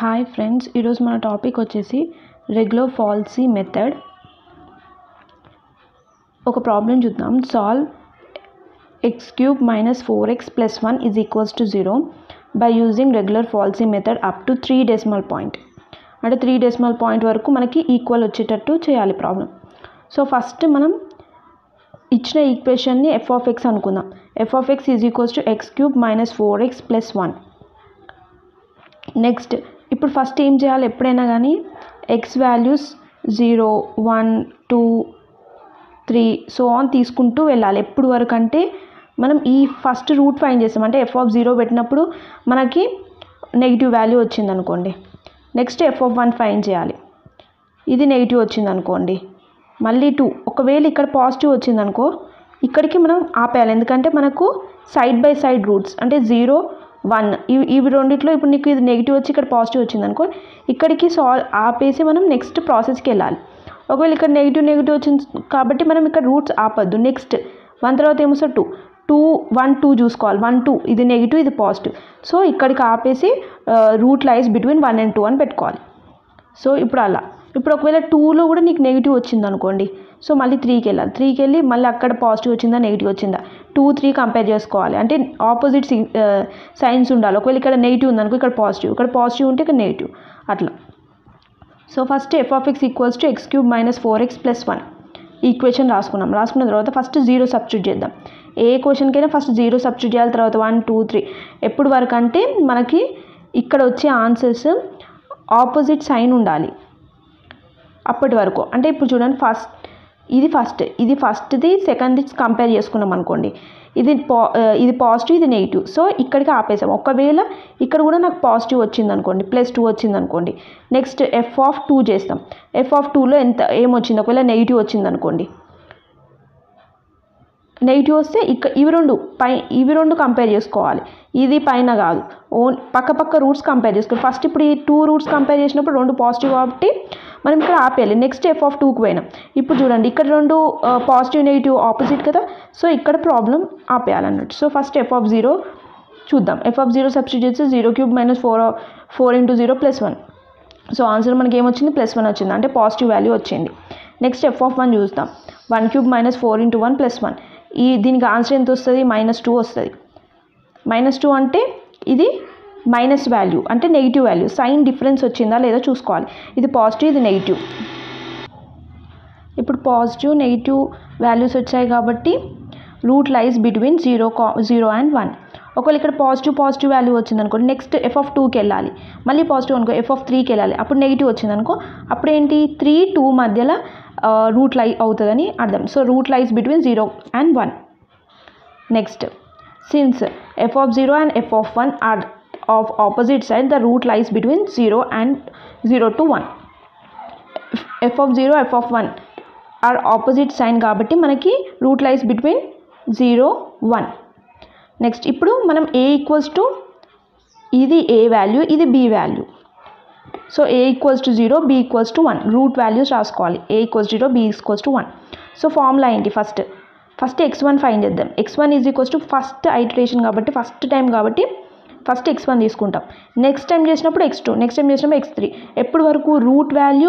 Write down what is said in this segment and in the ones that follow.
hi friends ఈరోజు మన topic వచ్చేసి రెగ్యులర్ ఫాల్సీ మెథడ్ ఒక ప్రాబ్లం చూద్దాం solve x cube minus four x plus one is equals to zero by using regular falsi method up to three decimal point అంటే three decimal point వరకు మనకి equal వచ్చేటట్టు చేయాలి problem so first మనం ఇచ్చిన ఈక్వేషన్ని ఎఫ్ ఆఫ్ ఎక్స్ అనుకుందాం f of x is equals to x cube minus four x plus one next ఇప్పుడు ఫస్ట్ ఏం చేయాలి ఎప్పుడైనా కానీ x values zero one two three so on తీసుకుంటూ వెళ్ళాలి ఎప్పుడు వరకు అంటే మనం ఈ ఫస్ట్ రూట్ ఫైండ్ చేస్తాం అంటే ఎఫ్ ఆఫ్ జీరో పెట్టినప్పుడు మనకి నెగిటివ్ వాల్యూ వచ్చింది అనుకోండి next f of one find చేయాలి ఇది నెగిటివ్ వచ్చింది అనుకోండి మళ్ళీ టూ ఒకవేళ ఇక్కడ పాజిటివ్ వచ్చింది అనుకో ఇక్కడికి మనం ఆపేయాలి ఎందుకంటే మనకు సైడ్ బై సైడ్ రూట్స్ అంటే జీరో వన్ ఇవి ఇవి రెండిట్లో ఇప్పుడు నీకు ఇది నెగిటివ్ వచ్చి ఇక్కడ పాజిటివ్ వచ్చింది అనుకో ఇక్కడికి సాల్వ్ ఆపేసి మనం నెక్స్ట్ ప్రాసెస్కి వెళ్ళాలి ఒకవేళ ఇక్కడ నెగిటివ్ నెగిటివ్ వచ్చింది కాబట్టి మనం ఇక్కడ రూట్స్ ఆపద్దు నెక్స్ట్ వన్ తర్వాత ఏమొస్తుంది టూ టూ వన్ టూ చూసుకోవాలి వన్ టూ ఇది నెగిటివ్ ఇది పాజిటివ్ సో ఇక్కడికి ఆపేసి root lies between one and two అని పెట్టుకోవాలి సో ఇప్పుడు అలా ఇప్పుడు ఒకవేళ టూలో కూడా నీకు నెగిటివ్ వచ్చింది అనుకోండి సో మళ్ళీ త్రీకి వెళ్ళాలి త్రీకి వెళ్ళి మళ్ళీ అక్కడ పాజిటివ్ వచ్చిందా నెగిటివ్ వచ్చిందా టూ త్రీ కంపేర్ చేసుకోవాలి అంటే ఆపోజిట్ సైన్స్ ఉండాలి ఒకవేళ ఇక్కడ నెగిటివ్ ఉందనుకో ఇక్కడ పాజిటివ్ ఇక్కడ పాజిటివ్ ఉంటే ఇక్కడ నెగిటివ్ అట్లా so first f of x equals to x cube minus four x plus one equation రాసుకున్నాం రాసుకున్న తర్వాత ఫస్ట్ జీరో సబ్స్టిట్యూట్ చేద్దాం ఏ క్వశ్చన్కైనా ఫస్ట్ జీరో సబ్స్టిట్యూట్ చేయాలి తర్వాత వన్ టూ త్రీ ఎప్పుడు వరకు అంటే మనకి ఇక్కడ వచ్చే ఆన్సర్స్ ఆపోజిట్ సైన్ ఉండాలి అప్పటి వరకు అంటే ఇప్పుడు చూడండి ఫస్ట్ ఇది ఫస్ట్ ఇది ఫస్ట్ది సెకండ్ది కంపేర్ చేసుకున్నాం అనుకోండి ఇది పా ఇది పాజిటివ్ ఇది నెగిటివ్ సో ఇక్కడికి ఆపేసాం ఒకవేళ ఇక్కడ కూడా నాకు పాజిటివ్ వచ్చింది అనుకోండి ప్లస్ టూ వచ్చింది అనుకోండి నెక్స్ట్ ఎఫ్ ఆఫ్ టూ చేస్తాం ఎఫ్ ఆఫ్ టూలో ఎంత ఏమొచ్చింది ఒకవేళ నెగిటివ్ వచ్చింది అనుకోండి నెగిటివ్ వస్తే ఇక ఇవి రెండు పై ఇవి రెండు కంపేర్ చేసుకోవాలి ఇది పైన కాదు ఓన్ పక్క పక్క రూట్స్ కంపేర్ చేసుకోవాలి ఫస్ట్ ఇప్పుడు ఈ టూ రూట్స్ కంపేర్ చేసినప్పుడు రెండు పాజిటివ్ కాబట్టి మనం ఇక్కడ ఆపేయాలి నెక్స్ట్ ఎఫ్ ఆఫ్ టూకి పోయినాం ఇప్పుడు చూడండి ఇక్కడ రెండు పాజిటివ్ నెగిటివ్ ఆపోజిట్ కదా సో ఇక్కడ ప్రాబ్లం ఆపేయాలన్నట్టు so first f of zero చూద్దాం f of zero substitutes zero cube minus four four into zero plus one so answer మనకి ఏమొచ్చింది ప్లస్ వన్ వచ్చింది అంటే పాజిటివ్ వాల్యూ వచ్చింది నెక్స్ట్ ఎఫ్ ఆఫ్ వన్ చూస్తాం one cube minus four into one plus one ఈ దీనికి answer ఎంత వస్తుంది మైనస్ టూ వస్తుంది మైనస్ టూ అంటే ఇది మైనస్ వాల్యూ అంటే నెగిటివ్ వాల్యూ సైన్ డిఫరెన్స్ వచ్చిందా లేదా చూసుకోవాలి ఇది పాజిటివ్ ఇది నెగిటివ్ ఇప్పుడు పాజిటివ్ నెగిటివ్ వాల్యూస్ వచ్చాయి కాబట్టి రూట్ లైస్ బిట్వీన్ జీరో కా జీరో అండ్ వన్ ఒకవేళ ఇక్కడ పాజిటివ్ పాజిటివ్ వాల్యూ వచ్చింది అనుకోండి నెక్స్ట్ ఎఫ్ ఆఫ్ టూకి వెళ్ళాలి మళ్ళీ పాజిటివ్ అనుకో ఎఫ్ ఆఫ్ త్రీకి వెళ్ళాలి అప్పుడు నెగిటివ్ వచ్చింది అనుకో అప్పుడు ఏంటి త్రీ టూ మధ్యలో రూట్ లై అవుతుందని అర్థం so root lies between zero and one next since f of zero and f of one are of opposite side the root lies between zero and zero to one f of zero f of one are opposite sign కాబట్టి మనకి root lies between zero one next ఇప్పుడు మనం a equals to ఇది a value ఇది b value so a equals to zero b equals to one root values రాసుకోవాలి a equals zero b equals to one so formula ఏంటి first first x one find చేద్దాం x one is equals to first iteration కాబట్టి first time కాబట్టి first x one తీసుకుంటాం next time చేసినప్పుడు x two next time చేసినప్పుడు x three ఎప్పటి వరకు root value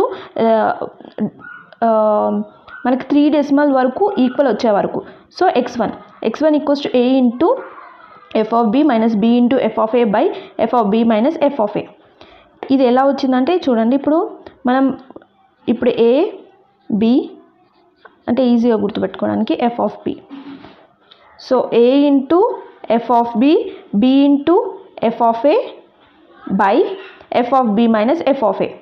మనకి త్రీ డెసిమల్ వరకు ఈక్వల్ వచ్చే వరకు so x one x one equals to a into f of b minus b into f of a by f of b minus f of a ఇది ఎలా వచ్చిందంటే చూడండి ఇప్పుడు మనం ఇప్పుడు ఏ బి అంటే ఈజీగా గుర్తుపెట్టుకోవడానికి f of b so a into f of b b into f of a by f of b minus f of a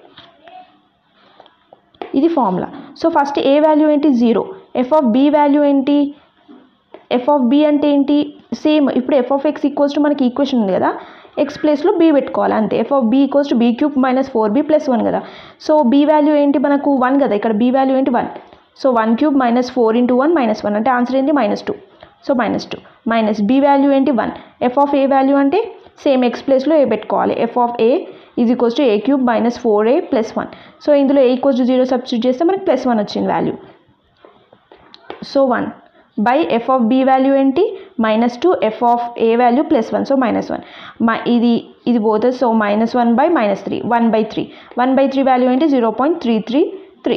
ఇది formula so first a value ఏంటి zero f of b value ఏంటి f of b అంటే ఏంటి same ఇప్పుడు f of x equals to మనకి equation ఉంది కదా x ప్లేస్లో బీ పెట్టుకోవాలి అంతే f of b equals to b cube minus four be plus one కదా సో బీ వాల్యూ ఏంటి మనకు వన్ కదా ఇక్కడ బీ వాల్యూ ఏంటి one so one cube minus four into one minus one అంటే ఆన్సర్ ఏంటి minus two so minus two minus b value ఏంటి one f of a value అంటే సేమ్ ఎక్స్ ప్లేస్లో ఏ పెట్టుకోవాలి f of a is equals to a cube minus four a plus one so ఇందులో a equals to zero substitute చేస్తే మనకి plus one వచ్చింది value so one by f of b value ఏంటి minus two f of a value plus one so minus one ఇది ఇది పోతుంది so minus one by minus three one by three one by three value ఏంటి zero point three three three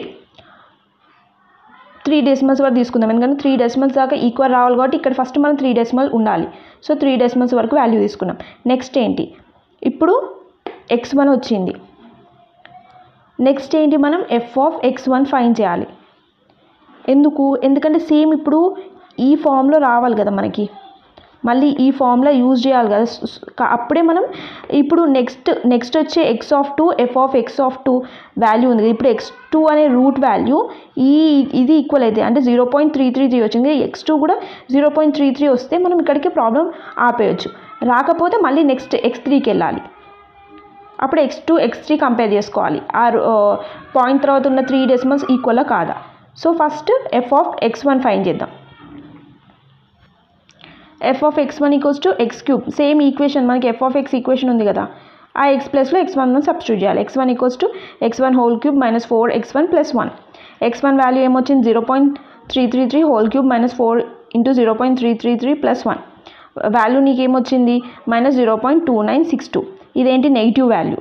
three decimals వరకు తీసుకుందాం ఎందుకంటే three decimals దాకా equal రావాలి కాబట్టి ఇక్కడ ఫస్ట్ మనం త్రీ డెసిమల్ ఉండాలి సో త్రీ డెసిమల్స్ వరకు వాల్యూ తీసుకున్నాం నెక్స్ట్ ఏంటి ఇప్పుడు ఎక్స్ వన్ వచ్చింది నెక్స్ట్ ఏంటి మనం f of x one find చేయాలి ఎందుకు ఎందుకంటే సేమ్ ఇప్పుడు ఈ ఫామ్లో రావాలి కదా మనకి మళ్ళీ ఈ ఫామ్లో యూజ్ చేయాలి కదా స్- స్- క- అప్పుడే మనం ఇప్పుడు నెక్స్ట్ నెక్స్ట్ వచ్చే x of two f of x of two value ఉంది కదా ఇప్పుడు ఎక్స్ టూ అనే రూట్ వాల్యూ ఈ ఇది ఈక్వల్ అయితే అంటే zero point three three three వచ్చింది ఎక్స్ టూ కూడా జీరో పాయింట్ త్రీ త్రీ వస్తే మనం ఇక్కడికి ప్రాబ్లం ఆపేయచ్చు రాకపోతే మళ్ళీ నెక్స్ట్ ఎక్స్ త్రీకి వెళ్ళాలి అప్పుడు x two x three compare చేసుకోవాలి ఆ పాయింట్ తర్వాత ఉన్న త్రీ డెసిమల్స్ ఈక్వల్ కాదా so first f of x one find చేద్దాం f of x one equals to x cube same equation మనకి ఎఫ్ ఆఫ్ ఎక్స్ ఈక్వేషన్ ఉంది కదా ఆ ఎక్స్ ప్లస్లో ఎక్స్ వన్ సబ్స్టిట్యూట్ చేయాలి x one equals to x one whole cube minus four x one plus one x one value ఏమొచ్చింది zero point three three three whole cube minus four into zero point three three three plus one value నీకు ఏమొచ్చింది minus zero point two nine six two ఇదేంటి negative value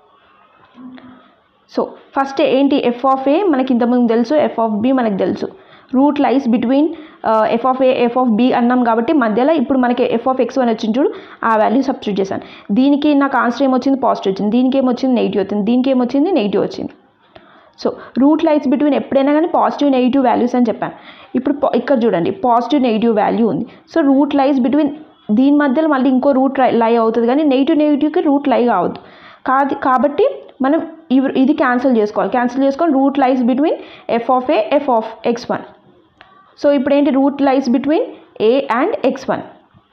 so first ఏంటి f of a మనకి ఇంతకుముందు తెలుసు f of b మనకి తెలుసు root lies between f of a f of b అన్నాం కాబట్టి మధ్యలో ఇప్పుడు మనకి ఎఫ్ ఆఫ్ ఎక్స్ అని వచ్చింది చూడు ఆ వాల్యూ సబ్స్టిట్యూట్ చేశాను దీనికి నాకు ఆన్సర్ ఏమొచ్చింది పాజిటివ్ వచ్చింది దీనికి ఏమొచ్చింది నెగిటివ్ వచ్చింది దీనికి ఏమొచ్చింది నెగిటివ్ వచ్చింది సో రూట్ లైన్స్ బిట్వీన్ ఎప్పుడైనా కానీ పాజిటివ్ నెగిటివ్ వాల్యూస్ అని చెప్పాను ఇప్పుడు పా- ఇక్కడ చూడండి పాజిటివ్ నెగిటివ్ వాల్యూ ఉంది సో రూట్ లైస్ బిట్వీన్ దీని మధ్యలో మళ్ళీ ఇంకో రూట్ లై అవుతుంది కానీ నెగిటివ్ నెగిటివ్కి రూట్ లై కావద్దు కాదు కాబట్టి మనం ఇవి- ఇది క్యాన్సిల్ చేసుకోవాలి క్యాన్సిల్ చేసుకొని root lies between f of a f of x one so ఇప్పుడు ఏంటి root lies between a and x one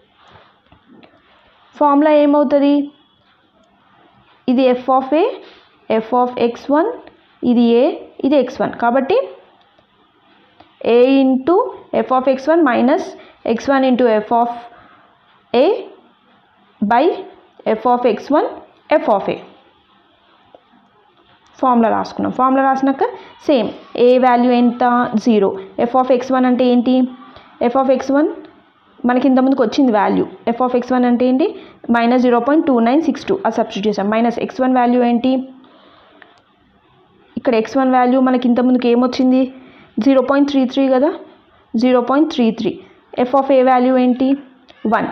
formula ఏమవుతుంది ఇది f of a f of x one ఇది ఏ ఇది ఎక్స్ వన్ కాబట్టి a into f of x one minus x one into f of a by f of x one f of a formula రాసుకున్నాం formula రాసినాక same a value ఎంత zero f of x one అంటే ఏంటి f of x one మనకి ఇంతకుముందుకు వచ్చింది value f of x one అంటే ఏంటి minus zero point two nine six two అది సబ్స్టిట్యూట్ చేసాం మైనస్ ఎక్స్ వన్ వాల్యూ ఏంటి ఇక్కడ ఎక్స్ వన్ వాల్యూ మనకి ఇంతకుముందుకు ఏమొచ్చింది జీరో పాయింట్ త్రీ త్రీ కదా zero point three three f of a value ఏంటి one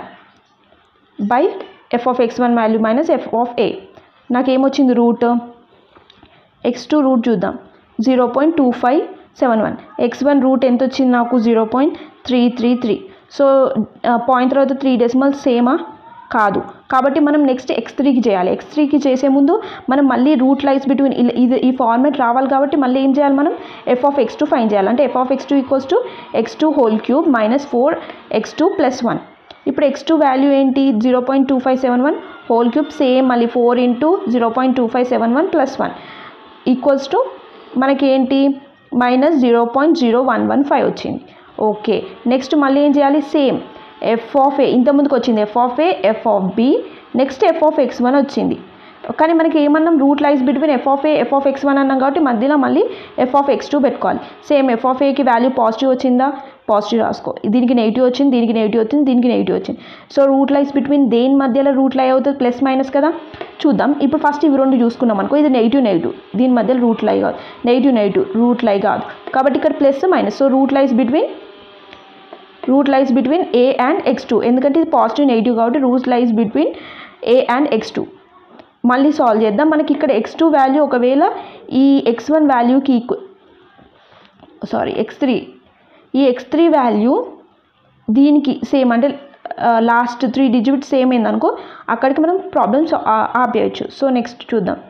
by f of x one value minus f of a నాకేమొచ్చింది root X two root చూద్దాం zero point two five seven one x one root ఎంత వచ్చింది నాకు zero point three three three so point తర్వాత three decimals సేమా కాదు కాబట్టి మనం నెక్స్ట్ ఎక్స్ త్రీకి చేయాలి ఎక్స్ త్రీకి చేసే ముందు మనం మళ్ళీ రూట్ లైన్స్ బిట్వీన్ ఇది ఈ ఫార్మేట్ రావాలి కాబట్టి మళ్ళీ ఏం చేయాలి మనం f of x two find చేయాలి అంటే f of x two equals to x two whole cube minus four x two plus one ఇప్పుడు ఎక్స్ టూ వాల్యూ ఏంటి zero point two five seven one whole cube same మళ్ళీ four into zero point two five seven one plus one equals to మనకి ఏంటి minus zero point zero one one five వచ్చింది okay next మళ్ళీ ఏం చేయాలి same f of a ఇంతకుముందుకు వచ్చింది f of a f of b next f of x one వచ్చింది కానీ మనకి ఏమన్నాం root lies between f of a f of x one అన్నాం కాబట్టి మధ్యలో మళ్ళీ ఎఫ్ ఆఫ్ ఎక్స్ టూ పెట్టుకోవాలి సేమ్ ఎఫ్ ఆఫ్ ఏకి వాల్యూ పాజిటివ్ వచ్చిందా పాజిటివ్ రాసుకో దీనికి నెగిటివ్ వచ్చింది దీనికి నెగిటివ్ వచ్చింది దీనికి నెగిటివ్ వచ్చింది సో రూట్ లైస్ బిట్వీన్ దేని మధ్యలో రూట్ లై అవుతుంది ప్లస్ మైనస్ కదా చూద్దాం ఇప్పుడు ఫస్ట్ ఇవి రెండు చూసుకున్నాం అనుకో ఇది నెగిటివ్ నెగిటివ్ దీని మధ్యలో రూట్ లై కాదు నెగిటివ్ నెగిటివ్ రూట్ లై కాదు కాబట్టి ఇక్కడ plus minus so root lies between root lies between a and x two ఎందుకంటే ఇది పాజిటివ్ నెగిటివ్ కాబట్టి root lies between a and x two మళ్ళీ సాల్వ్ చేద్దాం మనకి ఇక్కడ ఎక్స్ టూ వాల్యూ ఒకవేళ ఈ ఎక్స్ వన్ వాల్యూకి ఈక్వల్ సారీ ఎక్స్ త్రీ ఈ ఎక్స్ త్రీ వాల్యూ దీనికి సేమ్ అంటే లాస్ట్ త్రీ డిజిట్ సేమ్ అయిందనుకో అక్కడికి మనం ప్రాబ్లమ్స్ ఆపేయచ్చు సో నెక్స్ట్ చూద్దాం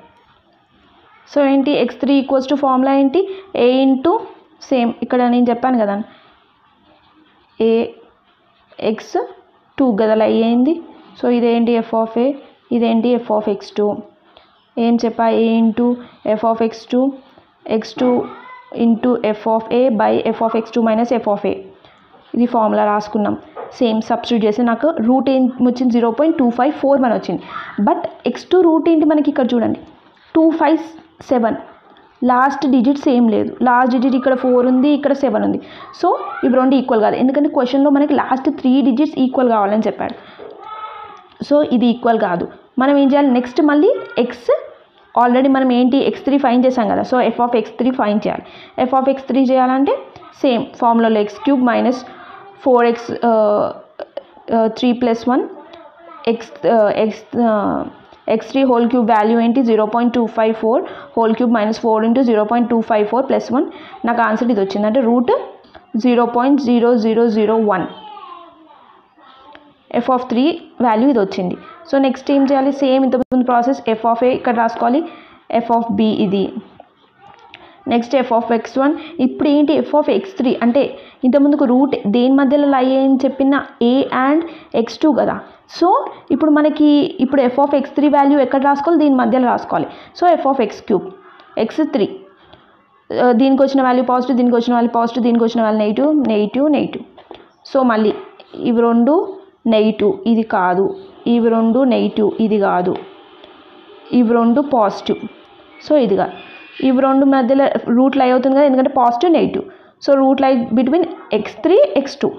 సో ఏంటి x three equals to formula ఏంటి ఏ ఇంటూ సేమ్ ఇక్కడ నేను చెప్పాను కదా ఏ ఎక్స్ టూ గదలు అయ్యింది సో ఇదేంటి ఎఫ్ ఆఫ్ ఏ ఇదేంటి ఎఫ్ ఆఫ్ ఎక్స్ టూ ఏం చెప్పా a into f of x two x two into f of a by f of x two minus f of a ఇది ఫార్ములా రాసుకున్నాం same substitute చేసి నాకు root ఏం వచ్చింది zero point two five four one వచ్చింది but x two root ఏంటి మనకి ఇక్కడ చూడండి two five seven last digit same లేదు లాస్ట్ డిజిట్ ఇక్కడ ఫోర్ ఉంది ఇక్కడ సెవెన్ ఉంది సో ఇవి రెండు ఈక్వల్ కాదు ఎందుకంటే క్వశ్చన్లో మనకి లాస్ట్ త్రీ డిజిట్స్ ఈక్వల్ కావాలని చెప్పాడు సో ఇది ఈక్వల్ కాదు మనం ఏం చేయాలి నెక్స్ట్ మళ్ళీ ఎక్స్ ఆల్రెడీ మనం ఏంటి ఎక్స్ త్రీ ఫైన్ చేసాం కదా so f of x three find చేయాలి ఎఫ్ ఆఫ్ ఎక్స్ త్రీ చేయాలంటే సేమ్ ఫార్ములాలో x cube minus four x three plus one x x x three whole cube value ఏంటి zero point two five four whole cube minus four into zero point two five four plus one నాకు answer ఇది వచ్చింది అంటే root zero point zero zero zero one f of three value ఇది వచ్చింది so next ఏం చేయాలి same ఇంతకుముందు process F of a ఇక్కడ రాసుకోవాలి ఎఫ్ ఆఫ్ బి ఇది next f of x one ఇప్పుడు ఏంటి ఎఫ్ ఆఫ్ ఎక్స్ త్రీ అంటే ఇంతకుముందుకు రూట్ దేని మధ్యలో లై అని చెప్పిన ఏ అండ్ ఎక్స్ టూ కదా సో ఇప్పుడు మనకి ఇప్పుడు f of x three value ఎక్కడ రాసుకోవాలి దీని మధ్యలో రాసుకోవాలి so f of x cube x three దీనికి వచ్చిన వాల్యూ పాజిటివ్ దీనికి వచ్చిన వాల్యూ పాజిటివ్ దీనికి వచ్చిన value negative negative negative so మళ్ళీ ఇవి రెండు నెగిటివ్ ఇది కాదు ఇవి రెండు నెగిటివ్ ఇది కాదు ఇవి రెండు పాజిటివ్ సో ఇది కాదు ఇవి రెండు మధ్యలో రూట్ లై అవుతుంది కదా ఎందుకంటే positive negative so root lie between x three x two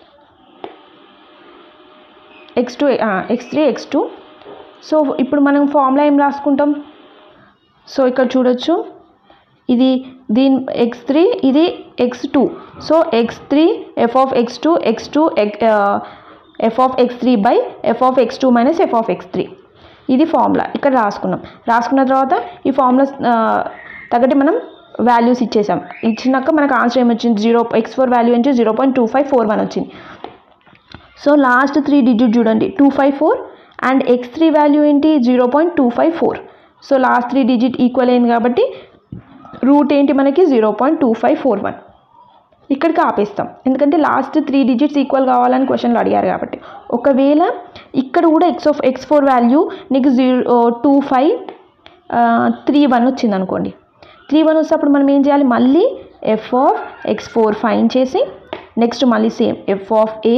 x two x three x two so ఇప్పుడు మనం ఫార్ములా ఏం రాసుకుంటాం సో ఇక్కడ చూడొచ్చు ఇది దీని ఎక్స్ త్రీ ఇది x two so x three f of x two x two f of x three by f of x two minus f of x three ఇది ఫార్ములా ఇక్కడ రాసుకున్నాం రాసుకున్న తర్వాత ఈ ఫార్ములా తగ్గట్టు మనం వాల్యూస్ ఇచ్చేసాం ఇచ్చినాక మనకు ఆన్సర్ ఏమొచ్చింది జీరో ఎక్స్ ఫోర్ వాల్యూ నుంచి zero point two five four one వచ్చింది సో లాస్ట్ త్రీ డిజిట్ చూడండి two five four and x three value ఏంటి zero point two five four so last three digit equal అయింది కాబట్టి root ఏంటి మనకి zero point two five four one ఇక్కడికి ఆపేస్తాం ఎందుకంటే లాస్ట్ త్రీ డిజిట్స్ ఈక్వల్ కావాలని క్వశ్చన్లో అడిగారు కాబట్టి ఒకవేళ ఇక్కడ కూడా x of x four value నీకు zero two five three one వచ్చింది అనుకోండి త్రీ వన్ వస్తే అప్పుడు మనం ఏం చేయాలి మళ్ళీ f of x four find చేసి నెక్స్ట్ మళ్ళీ సేమ్ ఎఫ్ ఆఫ్ ఏ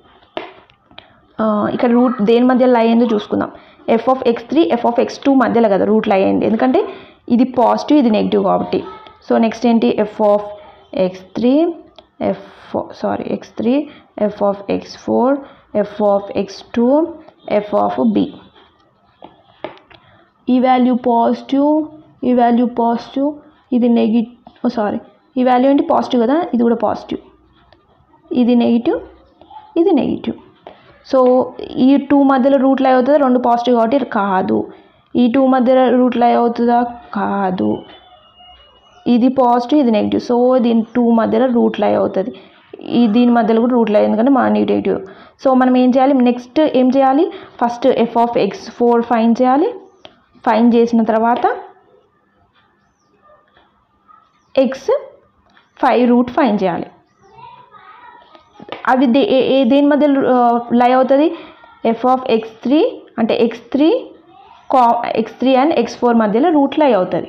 ఇక్కడ రూట్ దేని మధ్య లై అయిందో చూసుకుందాం f of x three f of x two మధ్యలో కదా రూట్ లై అయింది ఎందుకంటే ఇది పాజిటివ్ ఇది నెగిటివ్ కాబట్టి సో నెక్స్ట్ ఏంటి f of x three f sorry x three f of x four f of x two f of b ఈ వాల్యూ పాజిటివ్ ఈ వాల్యూ పాజిటివ్ ఇది నెగిటివ్ సారీ ఈ వాల్యూ ఏంటి పాజిటివ్ కదా ఇది కూడా పాజిటివ్ ఇది నెగిటివ్ ఇది నెగిటివ్ సో ఈ టూ మధ్యలో రూట్ లై అవుతుందా రెండు పాజిటివ్ కాబట్టి కాదు ఈ టూ మధ్యలో రూట్ లై అవుతుందా కాదు ఇది పాజిటివ్ ఇది నెగిటివ్ సో దీని టూ మధ్యలో రూట్ లై అవుతుంది ఈ దీని మధ్యలో కూడా రూట్ లై ఎందుకంటే మా నెగిటివ్ సో మనం ఏం చేయాలి నెక్స్ట్ ఏం చేయాలి first f of x four find చేయాలి ఫైన్ చేసిన తర్వాత ఎక్స్ ఫైవ్ రూట్ ఫైన్ చేయాలి అవి దే ఏ- ఏ- దేని మధ్య లై అవుతుంది ఎఫ్ ఆఫ్ ఎక్స్ త్రీ అంటే ఎక్స్ త్రీ కా x three and x four మధ్యలో రూట్ లై అవుతుంది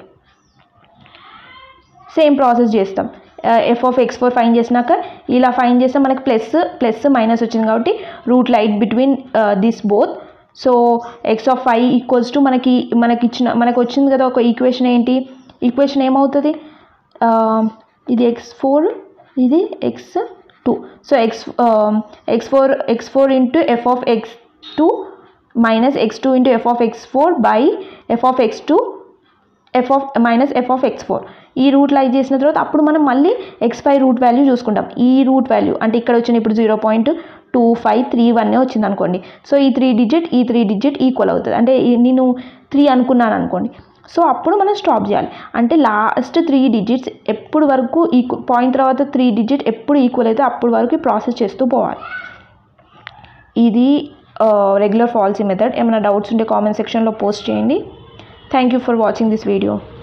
సేమ్ ప్రాసెస్ చేస్తాం f of x four find చేసినాక ఇలా ఫైన్ చేస్తే మనకి ప్లస్ ప్లస్ మైనస్ వచ్చింది కాబట్టి root lies between this both so x of five equals to మనకి మనకి ఇచ్చిన మనకు వచ్చింది కదా ఒక ఈక్వేషన్ ఏంటి ఈక్వేషన్ ఏమవుతుంది ఆ, ఇది ఎక్స్ ఫోర్ ఇది x two so x x four x four into f of x two minus x two into f of x four by f of x two f of minus f of x four ఈ root like చేసిన తర్వాత అప్పుడు మనం మళ్ళీ X five root value చూసుకుంటాం ఈ root value అంటే ఇక్కడ వచ్చిన ఇప్పుడు zero point two five three one వచ్చింది అనుకోండి సో ఈ త్రీ డిజిట్ ఈ త్రీ డిజిట్ ఈక్వల్ అవుతుంది అంటే ఈ- నేను త్రీ అనుకున్నాను అనుకోండి సో అప్పుడు మనం స్టాప్ చేయాలి అంటే లాస్ట్ త్రీ డిజిట్స్ ఎప్పుడు వరకు ఈక్వ పాయింట్ తర్వాత త్రీ డిజిట్ ఎప్పుడు ఈక్వల్ అయితే అప్పుడు వరకు ఈ ప్రాసెస్ చేస్తూ పోవాలి ఇది రెగ్యులర్ ఫాల్సీ మెథడ్ ఏమైనా డౌట్స్ ఉంటే కామెంట్ సెక్షన్లో పోస్ట్ చేయండి thank you for watching this video